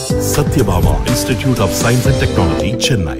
Satyabhama institute of science and technology Chennai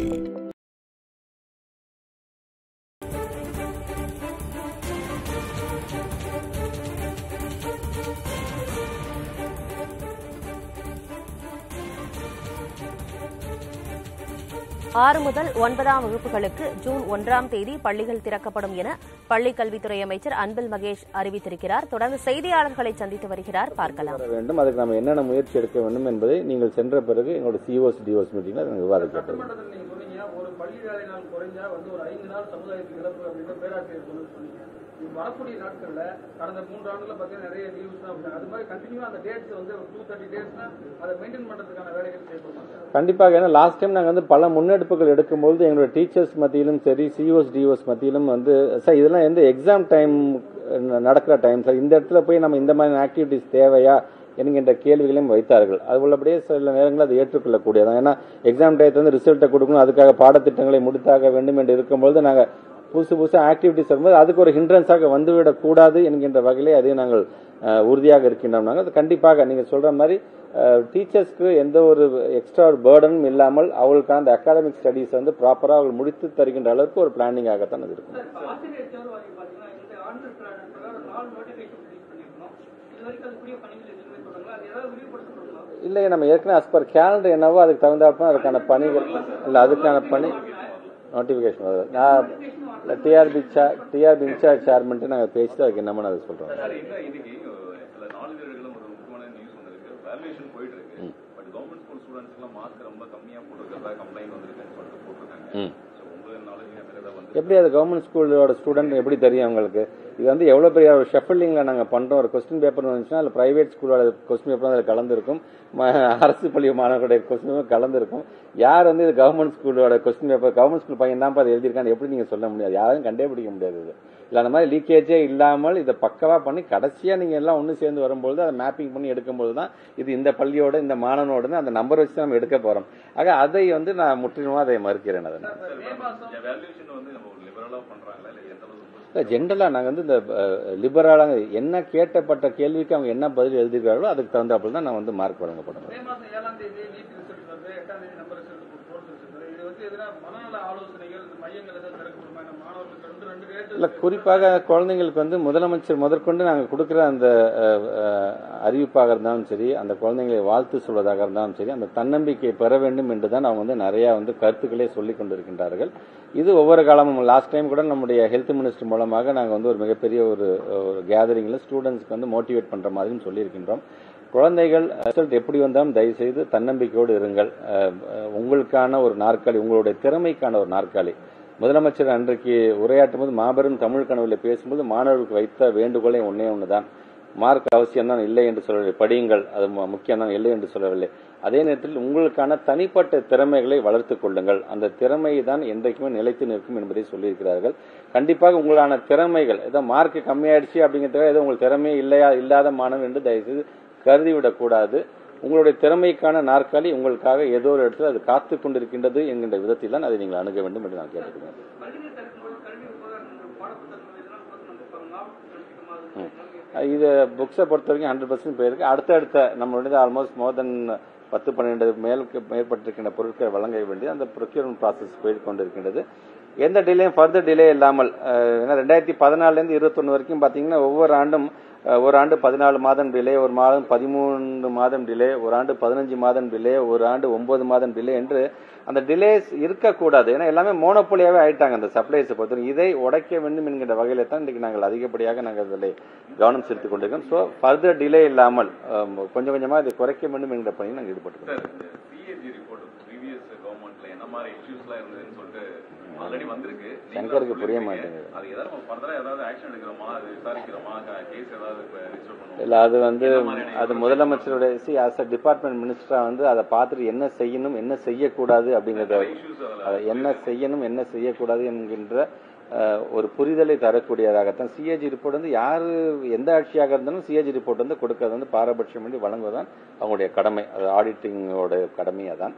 ஆறு முதல் ஒன்பதாம் வகுப்புகளுக்கு ஜூன் ஒன்றாம் தேதி பள்ளிகள் திறக்கப்படும் என பள்ளிக் கல்வித்துறை அமைச்சர் அன்பில் மகேஷ் அறிவித்திருக்கிறார் தொடர்ந்து செய்தியாளர்களை சந்தித்து வருகிறார் பார்க்கலாம் வர வேண்டும் அதுக்கு நம்ம என்னென்ன முயற்சி எடுக்க வேண்டும் என்பதை நீங்கள் சென்ற பிறகு எங்களோட சிஓஸ் டிஓஸ் மீட்டிங்ல நாங்கள் விவாதிக்கப்பட்டது சட்டமன்றத்தில் நீங்க சொன்னீங்க ஒரு பள்ளி வேலை நாள் குறைஞ்சா வந்து ஒரு ஐந்து நாள் சமுதாயத்துக்கு இழப்பு அப்படின்னு பேராசிரியர் சொல்லி சொன்னீங்க இது வரக்கூடிய நாட்கள்ல கடந்த மூன்று ஆண்டுல பார்த்தீங்கன்னா நிறைய நியூஸ் தான் அப்படி. அது மாதிரி கண்டினியூவா அந்த டேட்ஸ் வந்து டூ தேர்ட்டி டேட்ஸ்னா அதை மெயின்டைன் பண்றதுக்கான வேலைகள் செய்யப்படுவாங்க கண்டிப்பாக ஏன்னா லாஸ்ட் டைம் நாங்கள் வந்து பல முன்னெடுப்புகள் எடுக்கும்போது எங்களோட டீச்சர்ஸ் மத்தியிலும் சரி சிஓஸ் டிஓஸ் மத்தியிலும் வந்து சார் இதெல்லாம் எந்த எக்ஸாம் டைம் நடக்கிற டைம் சார் இந்த இடத்துல போய் நம்ம இந்த மாதிரி ஆக்டிவிட்டிஸ் தேவையா என்கின்ற கேள்விகளையும் வைத்தார்கள் அது உள்ளபடியே சில நேரங்களில் அதை ஏற்றுக்கொள்ளக்கூடியதான் ஏன்னா எக்ஸாம் டயத்தை வந்து ரிசல்ட்டை கொடுக்கணும் அதுக்காக பாடத்திட்டங்களை முடித்தாக வேண்டும் என்று இருக்கும்போது நாங்கள் புதுசு புதுசு ஆக்டிவிட்டிஸ் வரும்போது அதுக்கு ஒரு ஹிண்ட்ரன்ஸாக வந்துவிடக்கூடாது என்கின்ற வகையிலே அதையும் நாங்கள் அஹ், உறுதியாக இருக்கின்றோம் நாங்கள் அது கண்டிப்பாக நீங்கள் சொல்ற மாதிரி டீச்சர்ஸ்க்கு எந்த ஒரு எக்ஸ்ட்ரா ஒரு பேர்டனும் இல்லாமல் அவர்களுக்கான அந்த அகாடமிக் ஸ்டடீஸ் வந்து ப்ராப்பராக அவர்கள் முடித்து தருகின்ற அளவுக்கு ஒரு பிளானிங்காகத்தான் அது இருக்கும் ஆசிரியர் தேர்வு வாங்கி பாத்தீங்கன்னா இந்த ஆண்டு பிரகாரம் நாலு நோட்டிபிகேஷன் ரிலீஸ் பண்ணிருக்கோம் இது வரைக்கும் அதுக்குரிய பணிகள் எதுவுமே தொடங்கல அது ஏதாவது விரிவுபடுத்தப்படுமா இல்லை நம்ம ஏற்கனவே as per கேலண்டர் என்னவோ அதுக்கு தகுந்தாப்புல அதுக்கான பணிகள் இல்லை அதுக்கான பணி நோட்டிஃபிகேஷன் வருது நான் டிஆர்பி டிஆர்பி இன்சார்ஜ் சேர்மெண்ட்டு நாங்கள் பேசிட்டு அதுக்கு என்னமோ அதை சொல்கிறோம் சார் என்ன இன்னைக்கு சில நாளிதழ்களும் ஒரு முக்கியமான நியூஸ் வந்திருக்கு வேல்யூஷன் போயிட்டு இருக்கு பட் கவர்மெண்ட் ஸ்கூல் ஸ்டூடெண்ட்ஸ் எல்லாம் மார்க் ரொம்ப கம்மியா போட்டிருக்கிறதா கம்ப்ளைண்ட் வந்திருக்குன்னு சொல்லிட்டு போட்டிருக்காங்க ம் ஸோ உங்க நாலேஜ் வேற ஏதாவது வந்து எப்படி அது கவர்மெண்ட் ஸ்கூலோட ஸ்டூடெண்ட் எப்படி தெரியும் அவங்களுக்கு இது வந்து எவ்வளோ பெரிய ஒரு ஷஃபிளிங்கில் நாங்கள் பண்ணுறோம் ஒரு கொஸ்டின் பேப்பர் வந்துச்சுன்னா அதில் பிரைவேட் ஸ்கூலோட கொஸ்டின் பேப்பர் அதில் கலந்துருக்கும் ம- அரசு பள்ளி மாணவர்களுடைய கொஸ்டின் பேப்பர் கலந்துருக்கும் யார் வந்து இது கவர்மெண்ட் ஸ்கூலோட கொஸ்டின் பேப்பர் கவர்மெண்ட் ஸ்கூல் பையன் தான் அதை எழுதியிருக்கான்னு எப்படி நீங்கள் சொல்ல முடியாது யாரும் கண்டே முடியாது இது இல்லை அந்த மாதிரி லீக்கேஜே இல்லாமல் இதை பக்கவா பண்ணி கடைசியாக நீங்கள் எல்லாம் ஒன்று சேர்ந்து வரும்போது அதை மேப்பிங் பண்ணி எடுக்கும்போது தான் இது இந்த பள்ளியோட இந்த மாணவனோட அந்த நம்பர் வச்சு நம்ம எடுக்க போகிறோம் ஆக அதை வந்து நான் முற்றிலுமாக அதை மறுக்கிறேன் அதை வேல்யூஷன் வந்து நம்ம லிபரலா பண்றாங்களா இல்ல எந்த அளவுக்கு ஜென்ரலா நாங்க வந்து இந்த லிபரலாக என்ன கேட்டப்பட்ட கேள்விக்கு அவங்க என்ன பதில் எழுதிருக்காங்களோ அதுக்கு தகுந்தாப்புல தான் நான் வந்து மார்க் வழங்கப்படும் மே மாசம் ஏழாம் தேதி நீட் ரிசல்ட் வருது எட்டாம் தேதி நம்பர் ரிசல்ட் போர்ட் ரிசல்ட் வருது இது வந்து எதுனா மனநல ஆலோசனைகள் இந்த மையங்கள் ஏதாவது திறக்கப்படுமா இந்த மாணவர்களுக்கு ரெண்டு ரெண்டு ரேட்டு இல்ல குறிப்பாக குழந்தைங்களுக்கு வந்து முதலமைச்சர் முதற்கொண்டு நாங்க கொடுக்கிற அந்த அஹ், அஹ், அறிவிப்பாக இருந்தாலும் சரி அந்த குழந்தைங்களை வாழ்த்து சொல்வதாக இருந்தாலும் சரி அந்த தன்னம்பிக்கை பெற வேண்டும் என்று தான் அவங்க வந்து நிறைய வந்து கருத்துக்களே சொல்லிக் கொண்டிருக்கின்றார்கள் இது ஒவ்வொரு காலமும் லாஸ்ட் டைம் கூட நம்முடைய ஹெல்த் மினிஸ்டர் மூலமாக நாங்க வந்து ஒரு மிகப்பெரிய ஒரு ஒரு கேதரிங்ல ஸ்டூடெண்ட்ஸ்க்கு வந்து மோட்டிவேட் பண்ற மாதிரியும் சொல்லியிருக்கின்றோம் குழந்தைகள் ரிசல்ட் எப்படி வந்தாலும் தயவு செய்து தன்னம்பிக்கையோடு இருங்கள் அஹ், அஹ், உங்களுக்கான ஒரு நாற்காலி உங்களுடைய திறமைக்கான ஒரு நாற்காலி முதலமைச்சர் அன்றைக்கு உரையாற்றும் போது மாபெரும் தமிழ் கனவில் பேசும்போது மாணவர்களுக்கு வைத்த வேண்டுகோளே ஒன்னே ஒன்றுதான் மார்க் அவசியம் தான் இல்லை என்று சொல்லவில்லை படியுங்கள் அது மு- முக்கியம் தான் இல்லை என்று சொல்லவில்லை அதே நேரத்தில் உங்களுக்கான தனிப்பட்ட திறமைகளை வளர்த்துக் கொள்ளுங்கள் அந்த திறமை தான் என்றைக்குமே நிலைத்து நிற்கும் என்பதை சொல்லியிருக்கிறார்கள் கண்டிப்பாக உங்களான திறமைகள் ஏதோ மார்க் கம்மியாயிடுச்சு அப்படிங்கிறதுக்காக ஏதோ உங்களுக்கு திறமையே இல்லையா இல்லாத மாணவன் என்று தயவுசெய்து கருதிவிடக் கூடாது உங்களுடைய திறமைக்கான நாற்காலி உங்களுக்காக ஏதோ ஒரு இடத்துல அது காத்துக் கொண்டிருக்கின்றது என்கின்ற விதத்தில் தான் அதை நீங்கள் அணுக வேண்டும் என்று நான் கேட்டுக்கிறேன் பள்ளிகள் திறக்கும்போது கல்வி உபகரணங்கள் பாடப்புத்தகங்கள் இதெல்லாம் பார்த்து நம்ம இப்போ ஞாபகம் தெரிஞ்சுக்கமா இது புக்ஸை பொறுத்த வரைக்கும் ஹண்ட்ரட் பர்சன்ட் போயிருக்கு அடுத்தடுத்த நம்மளுடைய ஆல்மோஸ்ட் மோர் தென் பத்து பன்னெண்டு மேலுக்கு மேற்பட்டிருக்கின்ற பொருட்களை வழங்க வேண்டியது அந்த ப்ரொக்யூர்மெண்ட் ப்ராசஸ் போய் கொண்டிருக்கின்றது எந்த டிலேயும் ஃபர்தர் டிலே இல்லாமல் அஹ், ஏன்னா ரெண்டாயிரத்தி பதினாலுலேருந்து இருபத்தொன்று வரைக்கும் பார்த்தீங்கன்னா ஒவ்வொரு ஆண்டும் அஹ், ஒரு ஆண்டு பதினாலு மாதம் டிலே ஒரு மாதம் பதிமூணு மாதம் டிலே ஒரு ஆண்டு பதினஞ்சு மாதம் டிலே ஒரு ஆண்டு ஒன்பது மாதம் டிலே என்று அந்த டிலேஸ் இருக்கக்கூடாது ஏன்னா எல்லாமே மோனோபோலியாவே ஆயிட்டாங்க அந்த சப்ளைஸை பொறுத்தவரை இதை உடைக்க வேண்டும் என்கின்ற வகையில தான் இன்றைக்கு நாங்கள் அதிகப்படியாக நாங்கள் அதில் கவனம் செலுத்திக் கொண்டிருக்கோம் ஸோ ஃபர்தர் டிலே இல்லாமல் அஹ், கொஞ்சம் கொஞ்சமாக இதை குறைக்க வேண்டும் என்கிற பணியில் நாங்கள் ஈடுபட்டுக்கிறோம் சார் இந்த சிஏஜி ரிப்போர்ட் ப்ரீவியஸ் கவர்மெண்ட்ல என்ன மாதிரி இஷ்யூஸ்லாம் இருந்ததுன்னு சொல்லிட்டு ஆல்ரெடி வந்திருக்கு நீங்க சங்கருக்கு புரிய சொல்லிருக்கீங்க. மாட்டேங்குது. அது ஏதாவது நம்ம ஃபர்தரா ஏதாவது ஆக்ஷன் எடுக்கிறோமா அது விசாரிக்கிறோமா கேஸ் ஏதாவது ரிஜிஸ்டர் பண்ணுவோம் இல்ல அது வந்து என்ன மாதிரியான அது முதலமைச்சருடைய சி ஆஸ் அ டிபார்ட்மெண்ட் மினிஸ்டரா வந்து அதை பார்த்துட்டு என்ன செய்யணும் என்ன செய்யக்கூடாது அப்படிங்கறத issues அதுல அதை என்ன செய்யணும் என்ன செய்யக்கூடாது என்கின்ற அஹ், ஒரு புரிதலை தரக்கூடியதாகத்தான் சிஏஜி ரிப்போர்ட் வந்து யாரு எந்த ஆட்சியாக இருந்தாலும் சிஏஜி ரிப்போர்ட் வந்து கொடுக்கறது வந்து பாரபட்சம் பண்ணி வழங்குவதுதான் அவங்களுடைய கடமை அது ஆடிட்டிங்கோட கடமையாக தான்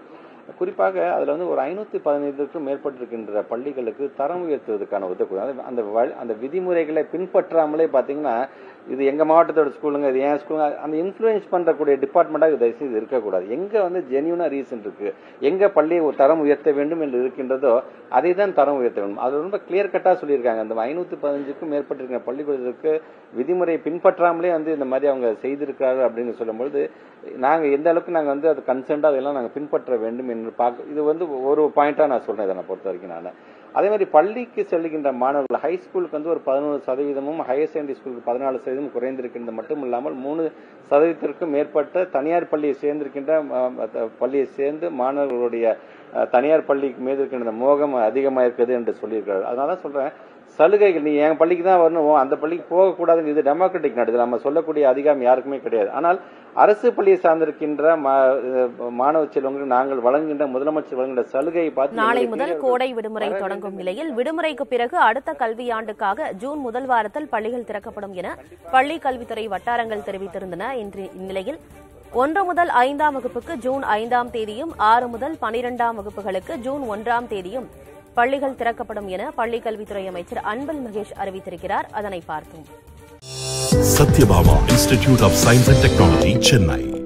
குறிப்பாக அதில் வந்து ஒரு ஐநூற்றி பதினைந்துக்கும் மேற்பட்டிருக்கின்ற பள்ளிகளுக்கு தரம் உயர்த்துவதற்கான உதவி அது அந்த வழி- அந்த விதிமுறைகளை பின்பற்றாமலே பார்த்தீங்கன்னா இது எங்க மாவட்டத்தோட ஸ்கூலுங்க இது ஏன் ஸ்கூலுங்க அந்த இன்ஃப்ளூயன்ஸ் பண்றக்கூடிய டிபார்ட்மெண்ட்டாக தயவு செய்து இருக்கக்கூடாது எங்க வந்து ஜென்யூனா ரீசன் இருக்கு எங்க பள்ளியை ஒரு தரம் உயர்த்த வேண்டும் என்று இருக்கின்றதோ அதை தான் தரம் உயர்த்த வேண்டும் அது ரொம்ப கிளியர் கட்டா சொல்லியிருக்காங்க அந்த ஐநூத்தி பதினஞ்சுக்கும் மேற்பட்டிருக்கிற பள்ளிக்கூடத்திற்கு விதிமுறை பின்பற்றாமலே வந்து இந்த மாதிரி அவங்க செய்திருக்கிறார்கள் அப்படின்னு சொல்லும்பொழுது நாங்க எந்த அளவுக்கு நாங்க வந்து அது கன்சென்டா அதெல்லாம் நாங்க பின்பற்ற வேண்டும் என்று பார்க்க இது வந்து ஒரு பாயிண்டா நான் சொல்றேன் இதை நான் பொறுத்த வரைக்கும் நான் அதே மாதிரி பள்ளிக்கு செல்லுகின்ற மாணவர்கள் ஹை ஸ்கூலுக்கு வந்து ஒரு பதினோரு சதவீதமும் ஹையர் செகண்டரி ஸ்கூலுக்கு பதினாலு சதவீதம் குறைந்திருக்கின்றது மட்டும் இல்லாமல் மூணு சதவீதத்திற்கும் மேற்பட்ட தனியார் பள்ளியை சேர்ந்திருக்கின்ற அஹ், அஹ், பள்ளியை சேர்ந்து மாணவர்களுடைய அஹ், தனியார் பள்ளிக்கு மீது இருக்கின்ற மோகம் அதிகமாக இருக்குது என்று சொல்லியிருக்கிறார் அதனால தான் சொல்றேன் சலுகைகள் நீ என் பள்ளிக்கு தான் வரணும் ஓ, அந்த பள்ளிக்கு போகக்கூடாதுன்னு இது டெமோக்ராட்டிக் நாடு இது நம்ம சொல்லக்கூடிய அதிகாரம் யாருக்குமே கிடையாது ஆனால் அரசு பள்ளியை சார்ந்திருக்கின்ற மா- அஹ், மாணவ செல்வங்களுக்கு நாங்கள் வழங்குகின்ற முதலமைச்சர் வழங்குகின்ற சலுகையை பார்த்து நாளை எங்களுக்கு முதல் கோடை விடுமுறை தொடங்கும் நிலையில் விடுமுறைக்கு பிறகு அடுத்த கல்வியாண்டுக்காக ஜூன் முதல் வாரத்தில் பள்ளிகள் திறக்கப்படும் என பள்ளி கல்வித்துறை வட்டாரங்கள் தெரிவித்திருந்தன இன்று இந்நிலையில் ஒன்று முதல் ஐந்தாம் வகுப்புக்கு ஜூன் ஐந்தாம் தேதியும் ஆறு முதல் பனிரெண்டாம் வகுப்புகளுக்கு ஜூன் ஒன்றாம் தேதியும் பள்ளிகள் திறக்கப்படும் என பள்ளிக் கல்வித்துறை அமைச்சர் அன்பில் மகேஷ் அறிவித்திருக்கிறார் அதனை பார்த்தோம் Satyabama Institute of Science and Technology, Chennai.